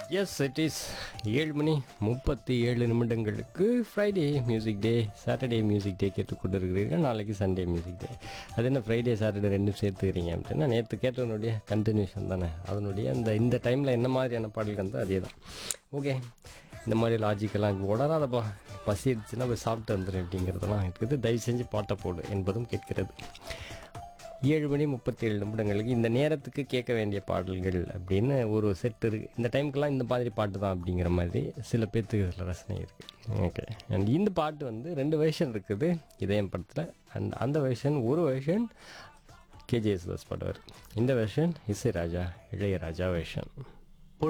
S it is ஏழு மணி முப்பத்தி ஏழு நிமிடங்களுக்கு Friday music day Saturday music day கேட்டுக்கொண்டிருக்கிறீர்கள் நாளைக்கு சண்டே மியூசிக் டே அது என்ன ஃப்ரைடே சாட்டர்டே ரெண்டும் சேர்த்துக்கிறீங்க அப்படின்னா நேற்று கேட்டவனுடைய கண்டினியூஷன் தானே அதனுடைய அந்த இந்த டைமில் என்ன மாதிரியான பாடல்கள் வந்து அதே தான் ஓகே இந்த மாதிரி லாஜிக்கெல்லாம் உடனாதப்பா பசி எடுத்துச்சுன்னா போய் சாப்பிட்டு வந்துடும் அப்படிங்கிறதெல்லாம் இருக்குது தயவு செஞ்சு பாட்டை போடு என்பதும் கேட்கிறது ஏழு மணி முப்பத்தி ஏழு நிமிடங்களுக்கு இந்த நேரத்துக்கு கேட்க வேண்டிய பாடல்கள் அப்படின்னு ஒரு செட் இருக்குது இந்த டைமுக்கெல்லாம் இந்த மாதிரி பாட்டு தான் அப்படிங்கிற மாதிரி சில பேர்த்துக்கு இதில் ரசனை இருக்குது ஓகே அண்ட் இந்த பாட்டு வந்து ரெண்டு வெர்ஷன் இருக்குது இதயம் படத்தில் அண்ட் அந்த வெர்ஷன் ஒரு வெர்ஷன் கேஜிஎஸ் தாஸ் பாடுவார் இந்த வெர்ஷன் இசை ராஜா இளையராஜா வெர்ஷன்